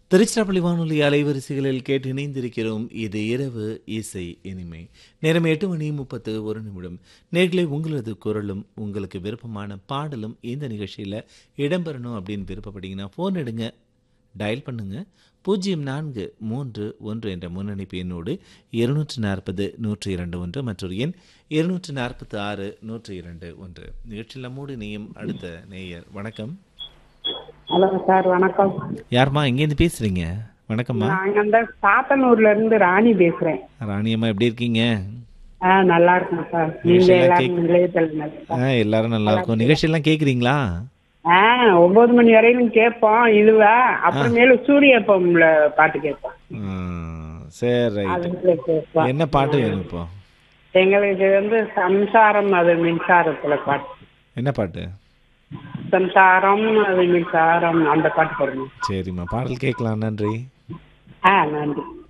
திருச்சிராப்பள்ளி வானொலி அலைவரிசைகளில் கேட்டு இணைந்திருக்கிறோம் இது இரவு இசை இனிமை நேரம் எட்டு மணி முப்பத்து ஒரு நிமிடம் நேர்களை உங்களது குரலும் உங்களுக்கு விருப்பமான பாடலும் இந்த நிகழ்ச்சியில் இடம்பெறணும் அப்படின்னு விருப்பப்பட்டீங்கன்னா ஃபோன் எடுங்க டயல் பண்ணுங்க பூஜ்ஜியம் நான்கு மூன்று ஒன்று என்ற முன்னணிப்பு எண்ணோடு இருநூற்று நாற்பது நூற்றி இரண்டு ஒன்று மற்றொரு எண் இருநூற்று நாற்பத்தி ஆறு நூற்றி இரண்டு ஒன்று நிகழ்ச்சியில் நம்மோடு இணையும் அடுத்த நேயர் வணக்கம் ஹலோ சார் வணக்கம் யாரும்மா எங்கேருந்து பேசுறீங்க வணக்கம்மா நாங்க அந்த சாத்தனூர்ல இருந்து ராணி பேசுறேன் ராணியம்மா எப்படி இருக்கீங்க ஆ நல்லா இருக்கேன் சார் நீங்க நிகழ்ச்சியெல்லாம் எல்லாரும் கேக்கு- நிலையத்தில் நல்லா- ஆ எல்லாரும் நல்லா இருக்கும் நிகழ்ச்சியெல்லாம் கேட்குறீங்களா ஆ ஒன்பது மணி வரையிலும் கேட்போம் இதுவா அப்புறமேலு சூரிய பொம்ல பாட்டு கேட்போம் சரி ரைட் அதுல கேட்போம் என்ன பாட்டு வேணும் இப்போ எங்களுக்கு வந்து சம்சாரம் அது மின்சாரத்துல பாட்டு என்ன பாட்டு சம்சாரம் அது மின்சாரம் அந்த பாட்டு போடணும் சரிம்மா பாடல் கேட்கலாம் நன்றி ஆ நன்றி